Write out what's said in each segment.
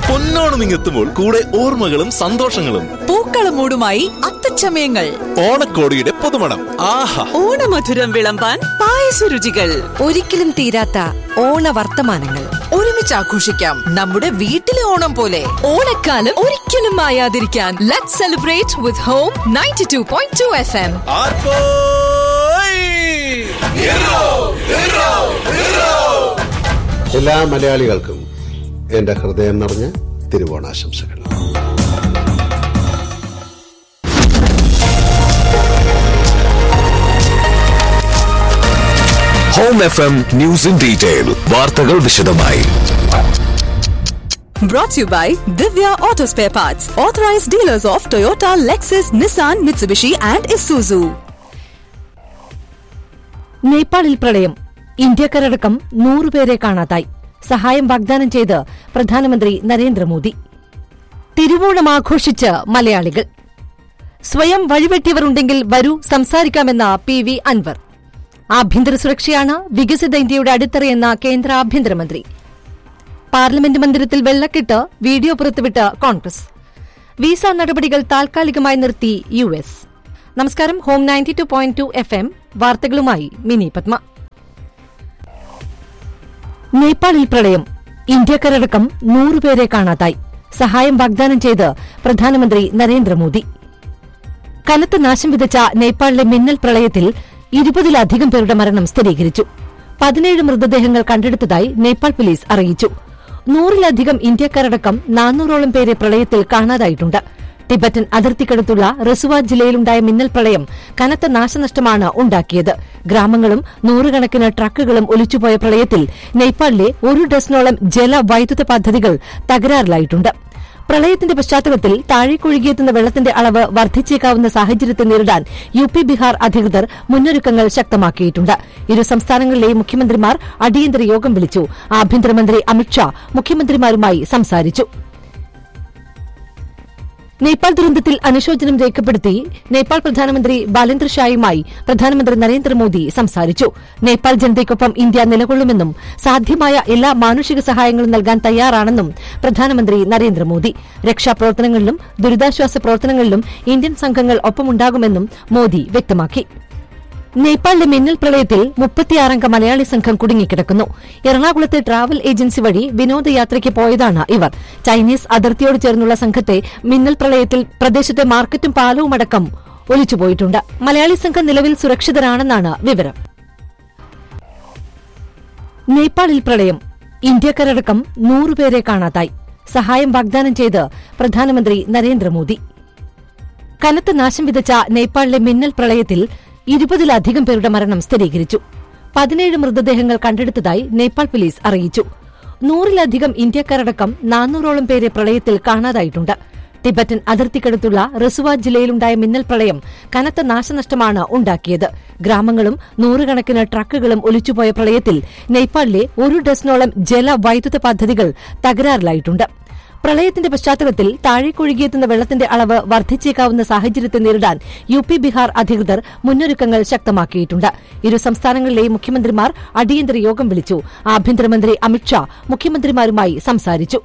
പൊന്നോണം ഇങ്ങെത്തുമ്പോൾ കൂടെ ഓർമ്മകളും സന്തോഷങ്ങളും പൂക്കളമൂടുമായി അത്തച്ചമയങ്ങൾ ഓണക്കോടിയുടെ പുതുമണം ആഹാ ഓണമധുരം വിളമ്പാൻ പായസരുചികൾ ഒരിക്കലും തീരാത്ത ഓണവർത്തമാനങ്ങൾ ഒരുമിച്ച് ആഘോഷിക്കാം നമ്മുടെ വീട്ടിലെ ഓണം പോലെ ഓണക്കാലം ഒരിക്കലും മായാതിരിക്കാൻ let celebrate with home ninety two point two F M എല്ലാ മലയാളികൾക്കും എന്റെ ഹൃദയം നിറഞ്ഞ തിരുവോണാശംസകൾ home F M news in detail വാർത്തകൾ വിശദമായി Brought to you by Divya Auto Spare Parts, authorized dealers of Toyota, Lexus, Nissan, Mitsubishi, and Isuzu. നേപ്പാളിൽ പ്രളയം ഇന്ത്യക്കാരടക്കം നൂറുപേരെ കാണാതായി സഹായം വാഗ്ദാനം ചെയ്ത് പ്രധാനമന്ത്രി നരേന്ദ്രമോദി തിരുവോണം ആഘോഷിച്ച് മലയാളികൾ സ്വയം വഴിവെട്ടിയവരുണ്ടെങ്കിൽ വരൂ സംസാരിക്കാമെന്ന പി വി അൻവർ ആഭ്യന്തര സുരക്ഷയാണ് വികസിത ഇന്ത്യയുടെ അടിത്തറയെന്ന കേന്ദ്ര ആഭ്യന്തരമന്ത്രി പാർലമെന്റ് മന്ദിരത്തിൽ വെള്ളക്കെട്ട് വീഡിയോ പുറത്തുവിട്ട് കോൺഗ്രസ് വിസ നടപടികൾ താൽക്കാലികമായി നിർത്തി യു എസ് നമസ്കാരം home ninety two point two F M വാർത്തകളുമായി മിനി പത്മ നേപ്പാളിൽ പ്രളയം ഇന്ത്യക്കാരടക്കം നൂറുപേരെ കാണാതായി സഹായം വാഗ്ദാനം ചെയ്ത് പ്രധാനമന്ത്രി നരേന്ദ്രമോദി കനത്ത നാശം വിതച്ച നേപ്പാളിലെ മിന്നൽ പ്രളയത്തിൽ ഇരുപതിലധികം പേരുടെ മരണം സ്ഥിരീകരിച്ചു പതിനേഴ് മൃതദേഹങ്ങൾ കണ്ടെടുത്തതായി നേപ്പാൾ പോലീസ് അറിയിച്ചു നൂറിലധികം ഇന്ത്യക്കാരടക്കം നാനൂറോളം പേരെ പ്രളയത്തിൽ കാണാതായിട്ടുണ്ട് ടിബറ്റൻ അതിർത്തിക്കടുത്തുള്ള റസുവ ജില്ലയിലുണ്ടായ മിന്നൽ പ്രളയം കനത്ത നാശനഷ്ടമാണ് ഉണ്ടാക്കിയത് ഗ്രാമങ്ങളും നൂറുകണക്കിന് ട്രക്കുകളും ഒലിച്ചുപോയ പ്രളയത്തിൽ നേപ്പാളിലെ ഒരു ഡസനോളം ജലവൈദ്യുത പദ്ധതികൾ തകരാറിലായിട്ടുണ്ട് പ്രളയത്തിന്റെ പശ്ചാത്തലത്തിൽ താഴേക്കൊഴുകിയെത്തുന്ന വെള്ളത്തിന്റെ അളവ് വർദ്ധിച്ചേക്കാവുന്ന സാഹചര്യത്തെ നേരിടാൻ യു പി ബീഹാർ അധികൃതർ മുന്നൊരുക്കങ്ങൾ ശക്തമാക്കിയിട്ടുണ്ട് ഇരു സംസ്ഥാനങ്ങളിലെയും മുഖ്യമന്ത്രിമാർ അടിയന്തര യോഗം വിളിച്ചു ആഭ്യന്തരമന്ത്രി അമിത്ഷാ മുഖ്യമന്ത്രിമാരുമായി സംസാരിച്ചു നേപ്പാൾ ദുരന്തത്തിൽ അനുശോചനം രേഖപ്പെടുത്തി നേപ്പാൾ പ്രധാനമന്ത്രി ബാലേന്ദ്ര ഷായുമായി പ്രധാനമന്ത്രി നരേന്ദ്രമോദി സംസാരിച്ചു നേപ്പാൾ ജനതയ്ക്കൊപ്പം ഇന്ത്യ നിലകൊള്ളുമെന്നും സാധ്യമായ എല്ലാ മാനുഷിക സഹായങ്ങളും നൽകാൻ തയ്യാറാണെന്നും പ്രധാനമന്ത്രി നരേന്ദ്രമോദി രക്ഷാപ്രവർത്തനങ്ങളിലും ദുരിതാശ്വാസ പ്രവർത്തനങ്ങളിലും ഇന്ത്യൻ സംഘങ്ങൾ ഒപ്പമുണ്ടാകുമെന്നും മോദി വ്യക്തമാക്കി നേപ്പാളിലെ മിന്നൽ പ്രളയത്തിൽ മുപ്പത്തിയാറംഗ മലയാളി സംഘം കുടുങ്ങിക്കിടക്കുന്നു എറണാകുളത്തെ ട്രാവൽ ഏജൻസി വഴി വിനോദയാത്രയ്ക്ക് പോയതാണ് ഇവർ ചൈനീസ് അതിർത്തിയോട് ചേർന്നുള്ള സംഘത്തെ മിന്നൽ പ്രളയത്തിൽ പ്രദേശത്തെ മാർക്കറ്റും പാലവും അടക്കം ഒലിച്ചുപോയിട്ടുണ്ട് മലയാളി സംഘം നിലവിൽ സുരക്ഷിതരാണെന്നാണ് വിവരം നേപ്പാളിൽ പ്രളയം ഇന്ത്യക്കാരടക്കം നൂറുപേരെ കാണാതായി സഹായം വാഗ്ദാനം ചെയ്ത് പ്രധാനമന്ത്രി നരേന്ദ്രമോദി കനത്ത നാശം വിതച്ച നേപ്പാളിലെ മിന്നൽ പ്രളയത്തിൽ ഇരുപതിലധികം പേരുടെ മരണം സ്ഥിരീകരിച്ചു പതിനേഴ് മൃതദേഹങ്ങൾ കണ്ടെടുത്തതായി നേപ്പാൾ പോലീസ് അറിയിച്ചു നൂറിലധികം ഇന്ത്യക്കാരടക്കം നാനൂറോളം പേരെ പ്രളയത്തിൽ കാണാതായിട്ടുണ്ട് ടിബറ്റൻ അതിർത്തിക്കടുത്തുള്ള റസുവ ജില്ലയിലുണ്ടായ മിന്നൽ പ്രളയം കനത്ത നാശനഷ്ടമാണ് ഉണ്ടാക്കിയത് ഗ്രാമങ്ങളും നൂറുകണക്കിന് ട്രക്കുകളും ഒലിച്ചുപോയ പ്രളയത്തിൽ നേപ്പാളിലെ ഒരു ഡസനോളം ജലവൈദ്യുത പദ്ധതികൾ തകരാറിലായിട്ടുണ്ട് പ്രളയത്തിന്റെ പശ്ചാത്തലത്തിൽ താഴേക്കൊഴുകിയെത്തുന്ന വെള്ളത്തിന്റെ അളവ് വർദ്ധിച്ചേക്കാവുന്ന സാഹചര്യത്തെ നേരിടാൻ യു പി ബീഹാർ അധികൃതർ മുന്നൊരുക്കങ്ങൾ ശക്തമാക്കിയിട്ടുണ്ട് ഇരു സംസ്ഥാനങ്ങളിലെയും മുഖ്യമന്ത്രിമാർ അടിയന്തര യോഗം വിളിച്ചു ആഭ്യന്തരമന്ത്രി അമിത്ഷാ മുഖ്യമന്ത്രിമാരുമായി സംസാരിച്ചു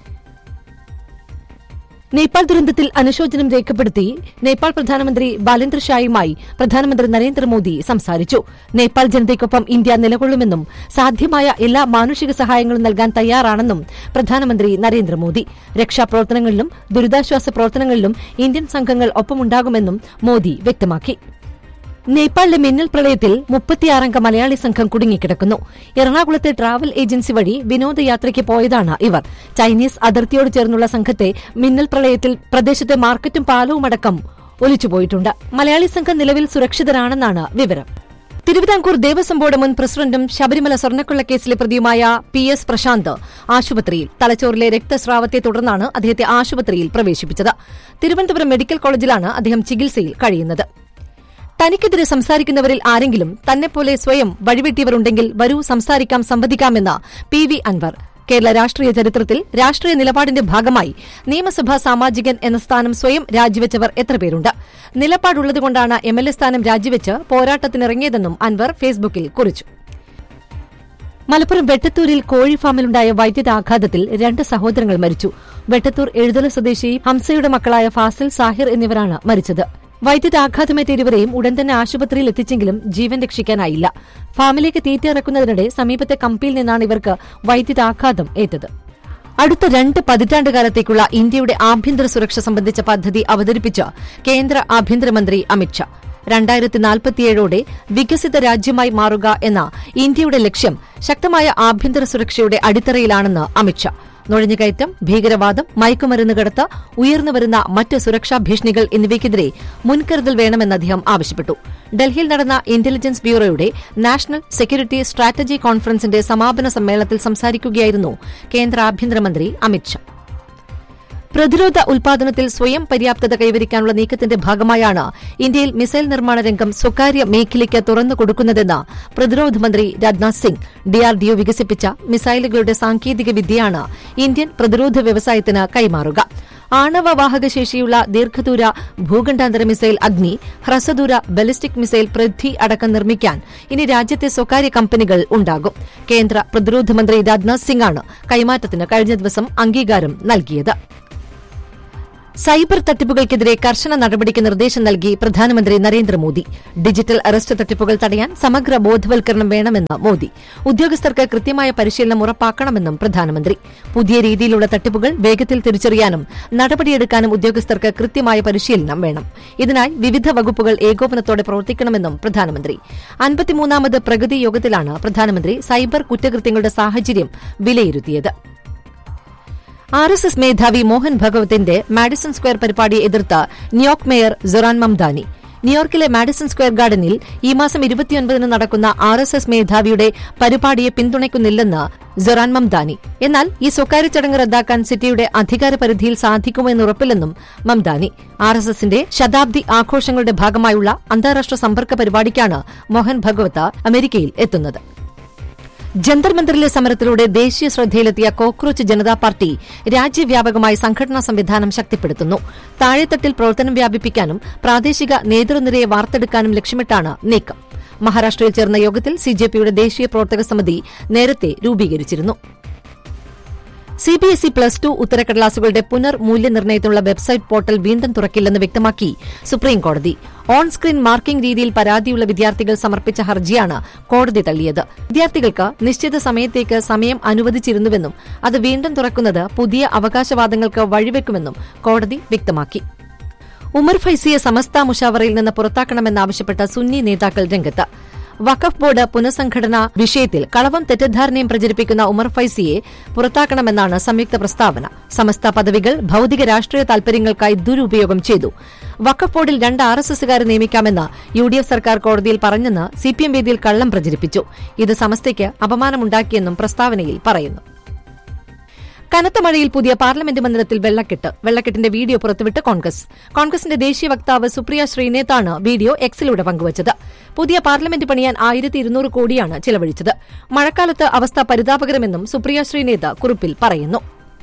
നേപ്പാൾ ദുരന്തത്തിൽ അനുശോചനം രേഖപ്പെടുത്തി നേപ്പാൾ പ്രധാനമന്ത്രി ബാലേന്ദ്ര ഷായുമായി പ്രധാനമന്ത്രി നരേന്ദ്രമോദി സംസാരിച്ചു നേപ്പാൾ ജനതയ്ക്കൊപ്പം ഇന്ത്യ നിലകൊള്ളുമെന്നും സാധ്യമായ എല്ലാ മാനുഷിക സഹായങ്ങളും നൽകാൻ തയ്യാറാണെന്നും പ്രധാനമന്ത്രി നരേന്ദ്രമോദി രക്ഷാപ്രവർത്തനങ്ങളിലും ദുരിതാശ്വാസ പ്രവർത്തനങ്ങളിലും ഇന്ത്യൻ സംഘങ്ങൾ ഒപ്പമുണ്ടാകുമെന്നും മോദി വ്യക്തമാക്കി നേപ്പാളിലെ മിന്നൽ പ്രളയത്തിൽ മുപ്പത്തിയാറംഗ മലയാളി സംഘം കുടുങ്ങിക്കിടക്കുന്നു എറണാകുളത്തെ ട്രാവൽ ഏജൻസി വഴി വിനോദയാത്രയ്ക്ക് പോയതാണ് ഇവർ ചൈനീസ് അതിർത്തിയോട് ചേർന്നുള്ള സംഘത്തെ മിന്നൽ പ്രളയത്തിൽ പ്രദേശത്തെ മാർക്കറ്റും പാലവും അടക്കം ഒലിച്ചുപോയിട്ടുണ്ട് മലയാളി സംഘം നിലവിൽ സുരക്ഷിതരാണെന്നാണ് വിവരം തിരുവിതാംകൂർ ദേവസ്വം ബോർഡ് മുൻ പ്രസിഡന്റും ശബരിമല സ്വർണ്ണക്കൊള്ളക്കേസിലെ പ്രതിയുമായ പി എസ് പ്രശാന്ത് ആശുപത്രിയിൽ തലച്ചോറിലെ രക്തസ്രാവത്തെ തുടർന്നാണ് അദ്ദേഹത്തെ ആശുപത്രിയിൽ പ്രവേശിപ്പിച്ചത് തിരുവനന്തപുരം മെഡിക്കൽ കോളേജിലാണ് അദ്ദേഹം ചികിത്സയിൽ കഴിയുന്നത് തനിക്കെതിരെ സംസാരിക്കുന്നവരിൽ ആരെങ്കിലും തന്നെപ്പോലെ സ്വയം വഴിവെട്ടിയവരുണ്ടെങ്കിൽ വരൂ സംസാരിക്കാം സംവദിക്കാമെന്ന് പി വി അൻവർ കേരള രാഷ്ട്രീയ ചരിത്രത്തിൽ രാഷ്ട്രീയ നിലപാടിന്റെ ഭാഗമായി നിയമസഭാ സാമാജികൻ എന്ന സ്ഥാനം സ്വയം രാജിവെച്ചവർ എത്ര പേരുണ്ട് നിലപാടുള്ളതുകൊണ്ടാണ് എം എൽ എ സ്ഥാനം രാജിവെച്ച് പോരാട്ടത്തിനിറങ്ങിയതെന്നും അൻവർ ഫേസ്ബുക്കിൽ കുറിച്ചു മലപ്പുറം വെട്ടത്തൂരിൽ കോഴി ഫാമിലുണ്ടായ വൈദ്യുതാഘാതത്തിൽ രണ്ട് സഹോദരങ്ങൾ മരിച്ചു വെട്ടത്തൂർ എഴുതല സ്വദേശി ഹംസയുടെ മക്കളായ ഫാസിൽ സാഹിർ എന്നിവരാണ് മരിച്ചത് വൈദ്യുതാഘാതമേറ്റ ഇരുവരെയും ഉടൻ തന്നെ ആശുപത്രിയിൽ എത്തിച്ചെങ്കിലും ജീവൻ രക്ഷിക്കാനായില്ല ഫാമിലേക്ക് തീറ്റ ഇറക്കുന്നതിനിടെ സമീപത്തെ കമ്പിയിൽ നിന്നാണ് ഇവർക്ക് വൈദ്യുതാഘാതം ഏറ്റത് അടുത്ത രണ്ട് പതിറ്റാണ്ട് കാലത്തേക്കുള്ള ഇന്ത്യയുടെ ആഭ്യന്തര സുരക്ഷ സംബന്ധിച്ച പദ്ധതി അവതരിപ്പിച്ച കേന്ദ്ര ആഭ്യന്തരമന്ത്രി അമിത്ഷാ രണ്ടായിരത്തി നാൽപ്പത്തിയേഴോടെ വികസിത രാജ്യമായി മാറുക എന്ന ഇന്ത്യയുടെ ലക്ഷ്യം ശക്തമായ ആഭ്യന്തര സുരക്ഷയുടെ അടിത്തറയിലാണെന്ന് അമിത്ഷാ നുഴഞ്ഞുകയറ്റം ഭീകരവാദം മയക്കുമരുന്ന് കടത്ത് ഉയർന്നുവരുന്ന മറ്റ് സുരക്ഷാ ഭീഷണികൾ എന്നിവയ്ക്കെതിരെ മുൻകരുതൽ വേണമെന്ന് അദ്ദേഹം ആവശ്യപ്പെട്ടു ഡൽഹിയിൽ നടന്ന ഇന്റലിജൻസ് ബ്യൂറോയുടെ നാഷണൽ സെക്യൂരിറ്റി സ്ട്രാറ്റജി കോൺഫറൻസിന്റെ സമാപന സമ്മേളനത്തിൽ സംസാരിക്കുകയായിരുന്നു കേന്ദ്ര ആഭ്യന്തരമന്ത്രി അമിത്ഷാ പ്രതിരോധ ഉൽപാദനത്തിൽ സ്വയം പര്യാപ്തത കൈവരിക്കാനുള്ള നീക്കത്തിന്റെ ഭാഗമായാണ് ഇന്ത്യയിൽ മിസൈൽ നിർമ്മാണ രംഗം സ്വകാര്യ മേഖലയ്ക്ക് തുറന്നു കൊടുക്കുന്നതെന്ന് പ്രതിരോധ മന്ത്രി രാജ്നാഥ് സിംഗ് ഡിആർഡിഒ വികസിപ്പിച്ച മിസൈലുകളുടെ സാങ്കേതിക വിദ്യയാണ് ഇന്ത്യൻ പ്രതിരോധ വ്യവസായത്തിന് കൈമാറുക ആണവ വാഹകശേഷിയുള്ള ദീർഘദൂര ഭൂഖണ്ഡാന്തര മിസൈൽ അഗ്നി ഹ്രസ്വദൂര ബലിസ്റ്റിക് മിസൈൽ പൃഥ്വി അടക്കം നിർമ്മിക്കാൻ ഇനി രാജ്യത്തെ സ്വകാര്യ കമ്പനികൾ ഉണ്ടാകും കേന്ദ്ര പ്രതിരോധ മന്ത്രി രാജ്നാഥ് സിംഗാണ് കൈമാറ്റത്തിന് കഴിഞ്ഞ ദിവസം അംഗീകാരം നൽകിയത് സൈബർ തട്ടിപ്പുകൾക്കെതിരെ കർശന നടപടിക്ക് നിർദ്ദേശം നൽകി പ്രധാനമന്ത്രി നരേന്ദ്രമോദി ഡിജിറ്റൽ അറസ്റ്റ് തട്ടിപ്പുകൾ തടയാൻ സമഗ്ര ബോധവൽക്കരണം വേണമെന്ന് മോദി ഉദ്യോഗസ്ഥർക്ക് കൃത്യമായ പരിശീലനം ഉറപ്പാക്കണമെന്നും പ്രധാനമന്ത്രി പുതിയ രീതിയിലുള്ള തട്ടിപ്പുകൾ വേഗത്തിൽ തിരിച്ചറിയാനും നടപടിയെടുക്കാനും ഉദ്യോഗസ്ഥർക്ക് കൃത്യമായ പരിശീലനം വേണം ഇതിനായി വിവിധ വകുപ്പുകൾ ഏകോപനത്തോടെ പ്രവർത്തിക്കണമെന്നും പ്രധാനമന്ത്രി അൻപത്തിമൂന്നാമത് പ്രഗതി യോഗത്തിലാണ് പ്രധാനമന്ത്രി സൈബർ കുറ്റകൃത്യങ്ങളുടെ സാഹചര്യം വിലയിരുത്തിയത് ആർ എസ് എസ് മേധാവി മോഹൻ ഭഗവത്തിന്റെ മാഡിസൺ സ്ക്വയർ പരിപാടിയെ എതിർത്ത് ന്യൂയോർക്ക് മേയർ സൊറാൻ മംദാനി ന്യൂയോർക്കിലെ മാഡിസൺ സ്ക്വയർ ഗാർഡനിൽ ഈ മാസം ഇരുപത്തിയൊൻപതിന് നടക്കുന്ന ആർ എസ് എസ് മേധാവിയുടെ പരിപാടിയെ പിന്തുണയ്ക്കുന്നില്ലെന്ന് സൊറാൻ മംദാനി എന്നാൽ ഈ സ്വകാര്യ ചടങ്ങ് റദ്ദാക്കാൻ സിറ്റിയുടെ അധികാര പരിധിയിൽ സാധിക്കുമോ എന്ന് ഉറപ്പില്ലെന്നും മംദാനി ആർ എസ് എസിന്റെ ശതാബ്ദി ആഘോഷങ്ങളുടെ ഭാഗമായുള്ള അന്താരാഷ്ട്ര സമ്പർക്ക പരിപാടിക്കാണ് മോഹൻ ഭഗവത്ത് അമേരിക്കയിൽ എത്തുന്നത് ജന്തർ മന്ദറിലെ സമരത്തിലൂടെ ദേശീയ ശ്രദ്ധയിലെത്തിയ കോക്രോച്ച് ജനതാ പാർട്ടി രാജ്യവ്യാപകമായി സംഘടനാ സംവിധാനം ശക്തിപ്പെടുത്തുന്നു താഴെത്തട്ടിൽ പ്രവർത്തനം വ്യാപിപ്പിക്കാനും പ്രാദേശിക നേതൃനിരയെ വാർത്തെടുക്കാനും ലക്ഷ്യമിട്ടാണ് നീക്കം മഹാരാഷ്ട്രയിൽ ചേർന്ന യോഗത്തിൽ സിജെപിയുടെ ദേശീയ പ്രവർത്തക സമിതി നേരത്തെ രൂപീകരിച്ചിരുന്നു സിബിഎസ്ഇ പ്ലസ് ടു ഉത്തരക്കടലാസുകളുടെ പുനർമൂല്യനിർണ്ണയത്തിനുള്ള വെബ്സൈറ്റ് പോർട്ടൽ വീണ്ടും തുറക്കില്ലെന്ന് വ്യക്തമാക്കി സുപ്രീംകോടതി ഓൺ സ്ക്രീൻ മാർക്കിംഗ് രീതിയിൽ പരാതിയുള്ള വിദ്യാർത്ഥികൾ സമർപ്പിച്ച ഹർജിയാണ് കോടതി തള്ളിയത് വിദ്യാർത്ഥികൾക്ക് നിശ്ചിത സമയത്തേക്ക് സമയം അനുവദിച്ചിരുന്നുവെന്നും അത് വീണ്ടും തുറക്കുന്നത് പുതിയ അവകാശവാദങ്ങൾക്ക് വഴിവെക്കുമെന്നും കോടതി വ്യക്തമാക്കി ഉമർ ഫൈസിയെ സമസ്ത മുഷാവറയിൽ നിന്ന് പുറത്താക്കണമെന്നാവശ്യപ്പെട്ട സുന്നി നേതാക്കൾ രംഗത്ത് വഖഫ് ബോർഡ് പുനഃസംഘടന വിഷയത്തിൽ കളവും തെറ്റിദ്ധാരണയും പ്രചരിപ്പിക്കുന്ന ഉമർ ഫൈസിയെ പുറത്താക്കണമെന്നാണ് സംയുക്ത പ്രസ്താവന സമസ്ത പദവികൾ ഭൌതിക രാഷ്ട്രീയ താൽപര്യങ്ങൾക്കായി ദുരുപയോഗം ചെയ്തു വഖഫ് ബോർഡിൽ രണ്ട് ആർ എസ് എസുകാരെ നിയമിക്കാമെന്ന് യു ഡി എഫ് സർക്കാർ കോടതിയിൽ പറഞ്ഞെന്ന് സിപിഎം വേദിയിൽ കള്ളം പ്രചരിപ്പിച്ചു ഇത് സമസ്തയ്ക്ക് അപമാനമുണ്ടാക്കിയെന്നും പ്രസ്താവനയിൽ പറയുന്നു കനത്ത മഴയിൽ പുതിയ പാർലമെന്റ് മന്ദിരത്തിൽ വെള്ളക്കെട്ട് വെള്ളക്കെട്ടിന്റെ വീഡിയോ പുറത്തുവിട്ട് കോൺഗ്രസ് കോൺഗ്രസിന്റെ ദേശീയ വക്താവ് സുപ്രിയ ശ്രീനേത്താണ് വീഡിയോ എക്സിലൂടെ പങ്കുവച്ചത് പുതിയ പാർലമെന്റ് പണിയാൻ ആയിരത്തി ഇരുന്നൂറ് കോടിയാണ് ചെലവഴിച്ചത് മഴക്കാലത്ത് അവസ്ഥ പരിതാപകരമെന്നും സുപ്രിയ ശ്രീനേത കുറിപ്പിൽ പറയുന്നു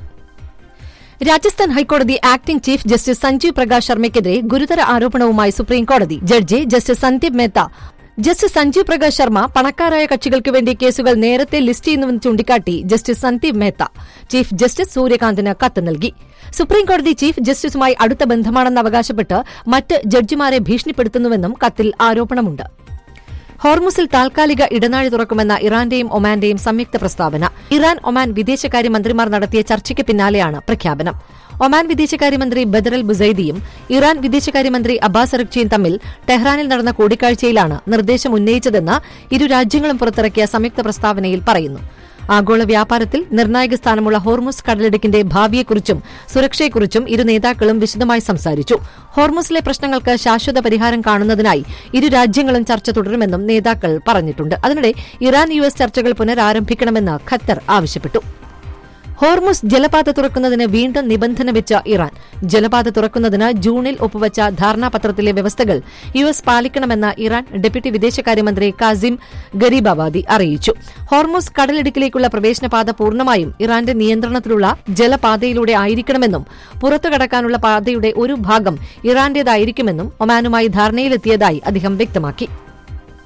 രാജസ്ഥാൻ ഹൈക്കോടതി acting chief justice Sanjeev Prakash ശർമ്മയ്ക്കെതിരെ ഗുരുതര ആരോപണവുമായി സുപ്രീംകോടതി ജഡ്ജി ജസ്റ്റിസ് സന്ദീപ് മേത്ത ജസ്റ്റിസ് സഞ്ജീവ് പ്രകാശ് ശർമ്മ പണക്കാരായ കക്ഷികൾക്ക് വേണ്ടി കേസുകൾ നേരത്തെ ലിസ്റ്റ് ചെയ്യുന്നുവെന്ന് ചൂണ്ടിക്കാട്ടി justice Sandeep Mehta chief justice സൂര്യകാന്തിന് കത്ത് നൽകി സുപ്രീംകോടതി ചീഫ് ജസ്റ്റിസുമായി അടുത്ത ബന്ധമാണെന്ന് അവകാശപ്പെട്ട് മറ്റ് ജഡ്ജിമാരെ ഭീഷണിപ്പെടുത്തുന്നുവെന്നും കത്തിൽ ആരോപണമുണ്ട് ഹോർമുസിൽ താൽക്കാലിക ഇടനാഴി തുറക്കുമെന്ന ഇറാന്റെയും ഒമാന്റെയും സംയുക്ത പ്രസ്താവന ഇറാൻ ഒമാൻ വിദേശകാര്യ മന്ത്രിമാർ നടത്തിയ ചർച്ചയ്ക്ക് പിന്നാലെയാണ് പ്രഖ്യാപനം ഒമാൻ വിദേശകാര്യമന്ത്രി ബദറൽ ബുസൈദിയും ഇറാൻ വിദേശകാര്യമന്ത്രി അബ്ബാസ് അറക്ചിയും തമ്മിൽ ടെഹ്റാനിൽ നടന്ന കൂടിക്കാഴ്ചയിലാണ് നിർദ്ദേശം ഉന്നയിച്ചതെന്ന് ഇരു രാജ്യങ്ങളും പുറത്തിറക്കിയ സംയുക്ത പ്രസ്താവനയിൽ പറയുന്നു ആഗോള വ്യാപാരത്തിൽ നിർണായക സ്ഥാനമുള്ള ഹോർമുസ് കടലിടുക്കിന്റെ ഭാവിയെക്കുറിച്ചും സുരക്ഷയെക്കുറിച്ചും ഇരു നേതാക്കളും വിശദമായി സംസാരിച്ചു ഹോർമുസിലെ പ്രശ്നങ്ങൾക്ക് ശാശ്വത പരിഹാരം കാണുന്നതിനായി ഇരു രാജ്യങ്ങളും ചർച്ച തുടരുമെന്നും നേതാക്കൾ പറഞ്ഞിട്ടുണ്ട് അതിനിടെ ഇറാൻ യു എസ് ചർച്ചകൾ പുനരാരംഭിക്കണമെന്ന് ഖത്തർ ആവശ്യപ്പെട്ടു ഹോർമുസ് ജലപാത തുറക്കുന്നതിന് വീണ്ടും നിബന്ധന വെച്ച ഇറാൻ ജലപാത തുറക്കുന്നതിന് ജൂണിൽ ഒപ്പുവച്ച ധാരണാപത്രത്തിലെ വ്യവസ്ഥകൾ യു എസ് പാലിക്കണമെന്ന് ഇറാൻ ഡെപ്യൂട്ടി വിദേശകാര്യമന്ത്രി കാസിം ഗരീബാബാദി അറിയിച്ചു ഹോർമുസ് കടലിടുക്കിലേക്കുള്ള പ്രവേശനപാത പൂർണ്ണമായും ഇറാന്റെ നിയന്ത്രണത്തിലുള്ള ജലപാതയിലൂടെ ആയിരിക്കണമെന്നും പുറത്തു കടക്കാനുള്ള പാതയുടെ ഒരു ഭാഗം ഇറാന്റേതായിരിക്കുമെന്നും ഒമാനുമായി ധാരണയിലെത്തിയതായി അദ്ദേഹം വ്യക്തമാക്കി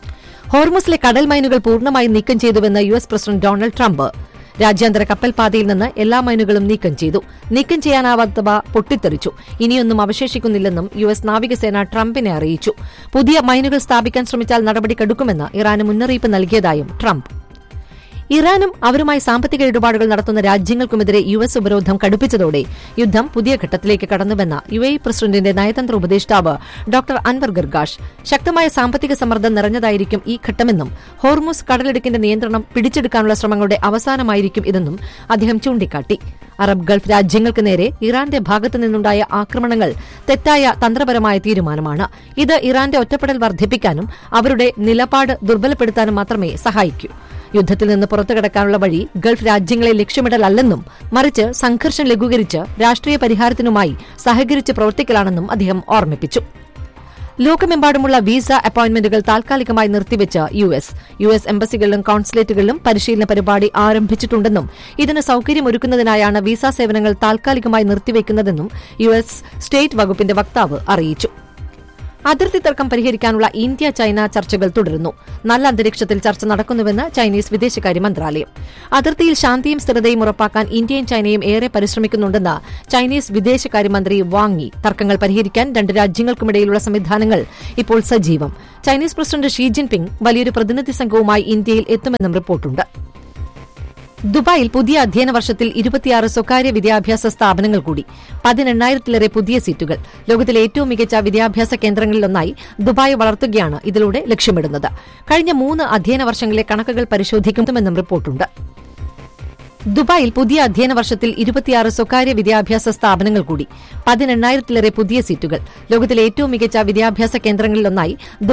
ഹോർമുസിലെ കടൽ മൈനുകൾ പൂർണ്ണമായി നീക്കം ചെയ്തുവെന്ന് U S president Donald Trump രാജ്യാന്തര കപ്പൽ പാതയിൽ നിന്ന് എല്ലാ മൈനുകളും നീക്കം ചെയ്തു നീക്കം ചെയ്യാനാവാത്തവ പൊട്ടിത്തെറിച്ചു ഇനിയൊന്നും അവശേഷിക്കുന്നില്ലെന്നും യു എസ് നാവികസേന ട്രംപിനെ അറിയിച്ചു പുതിയ മൈനുകൾ സ്ഥാപിക്കാൻ ശ്രമിച്ചാൽ നടപടി കടുക്കുമെന്ന് ഇറാന് മുന്നറിയിപ്പ് നൽകിയതായും ട്രംപ് ഇറാനും അവരുമായി സാമ്പത്തിക ഇടപാടുകൾ നടത്തുന്ന രാജ്യങ്ങൾക്കുമെതിരെ യു എസ് ഉപരോധം കടുപ്പിച്ചതോടെ യുദ്ധം പുതിയ ഘട്ടത്തിലേക്ക് കടന്നുവെന്ന യു എ പ്രസിഡന്റിന്റെ നയതന്ത്ര ഉപദേഷ്ടാവ് ഡോക്ടർ അൻവർ ഗർഗാഷ് ശക്തമായ സാമ്പത്തിക സമ്മർദ്ദം നിറഞ്ഞതായിരിക്കും ഈ ഘട്ടമെന്നും ഹോർമുസ് കടലിടുക്കിന്റെ നിയന്ത്രണം പിടിച്ചെടുക്കാനുള്ള ശ്രമങ്ങളുടെ അവസാനമായിരിക്കും ഇതെന്നും അദ്ദേഹം ചൂണ്ടിക്കാട്ടി അറബ് ഗൾഫ് രാജ്യങ്ങൾക്ക് നേരെ ഇറാന്റെ ഭാഗത്തു നിന്നുണ്ടായ ആക്രമണങ്ങൾ തെറ്റായ തന്ത്രപരമായ തീരുമാനമാണ് ഇത് ഇറാന്റെ ഒറ്റപ്പെടൽ വർദ്ധിപ്പിക്കാനും അവരുടെ നിലപാട് ദുർബലപ്പെടുത്താനും മാത്രമേ സഹായിക്കൂ യുദ്ധത്തിൽ നിന്ന് പുറത്തുകടക്കാനുള്ള വഴി ഗൾഫ് രാജ്യങ്ങളെ ലക്ഷ്യമിടലല്ലെന്നും മറിച്ച് സംഘർഷം ലഘൂകരിച്ച് രാഷ്ട്രീയ പരിഹാരത്തിനുമായി സഹകരിച്ച് പ്രവർത്തിക്കലാണെന്നും അദ്ദേഹം ഓർമ്മിപ്പിച്ചു ലോകമെമ്പാടുമുള്ള വിസ അപ്പോയിന്റ്മെന്റുകൾ താൽക്കാലികമായി നിർത്തിവെച്ച് യു എസ് യു എസ് എംബസികളിലും കോൺസുലേറ്റുകളിലും പരിശീലന പരിപാടി ആരംഭിച്ചിട്ടുണ്ടെന്നും ഇതിന് സൌകര്യമൊരുക്കുന്നതിനായാണ് വിസ സേവനങ്ങൾ താൽക്കാലികമായി നിർത്തിവെക്കുന്നതെന്നും യു എസ് സ്റ്റേറ്റ് വകുപ്പിന്റെ വക്താവ് അറിയിച്ചു അതിർത്തി തർക്കം പരിഹരിക്കാനുള്ള ഇന്ത്യ ചൈന ചർച്ചകൾ തുടരുന്നു നല്ല അന്തരീക്ഷത്തിൽ ചർച്ച നടക്കുന്നുവെന്ന് ചൈനീസ് വിദേശകാര്യ മന്ത്രാലയം അതിർത്തിയിൽ ശാന്തിയും സ്ഥിരതയും ഉറപ്പാക്കാൻ ഇന്ത്യയും ചൈനയും ഏറെ പരിശ്രമിക്കുന്നുണ്ടെന്ന് ചൈനീസ് വിദേശകാര്യമന്ത്രി വാങ്ങി തർക്കങ്ങൾ പരിഹരിക്കാൻ രണ്ട് രാജ്യങ്ങൾക്കുമിടയിലുള്ള സംവിധാനങ്ങൾ ഇപ്പോൾ സജീവം ചൈനീസ് പ്രസിഡന്റ് ഷീ ജിൻപിങ് വലിയൊരു പ്രതിനിധി സംഘവുമായി ഇന്ത്യയിൽ എത്തുമെന്നും റിപ്പോർട്ടുണ്ട് ദുബായിൽ പുതിയ അധ്യയന വർഷത്തിൽ ഇരുപത്തിയാറ് സ്വകാര്യ വിദ്യാഭ്യാസ സ്ഥാപനങ്ങൾ കൂടി പതിനെണ്ണായിരത്തിലേറെ പുതിയ സീറ്റുകൾ ലോകത്തിലെ ഏറ്റവും മികച്ച വിദ്യാഭ്യാസ കേന്ദ്രങ്ങളിലൊന്നായി ദുബായ് വളർത്തുകയാണ് ഇതിലൂടെ ലക്ഷ്യമിടുന്നത് കഴിഞ്ഞ മൂന്ന് അധ്യയന വർഷങ്ങളിലെ കണക്കുകൾ പരിശോധിക്കുമെന്നും റിപ്പോർട്ടുണ്ട് ദുബായിൽ പുതിയ അധ്യയന വർഷത്തിൽ ഇരുപത്തിയാറ് സ്വകാര്യ വിദ്യാഭ്യാസ സ്ഥാപനങ്ങൾ കൂടി പതിനെണ്ണായിരത്തിലേറെ പുതിയ സീറ്റുകൾ ലോകത്തിലെ ഏറ്റവും മികച്ച വിദ്യാഭ്യാസ കേന്ദ്രങ്ങളിലൊന്നായി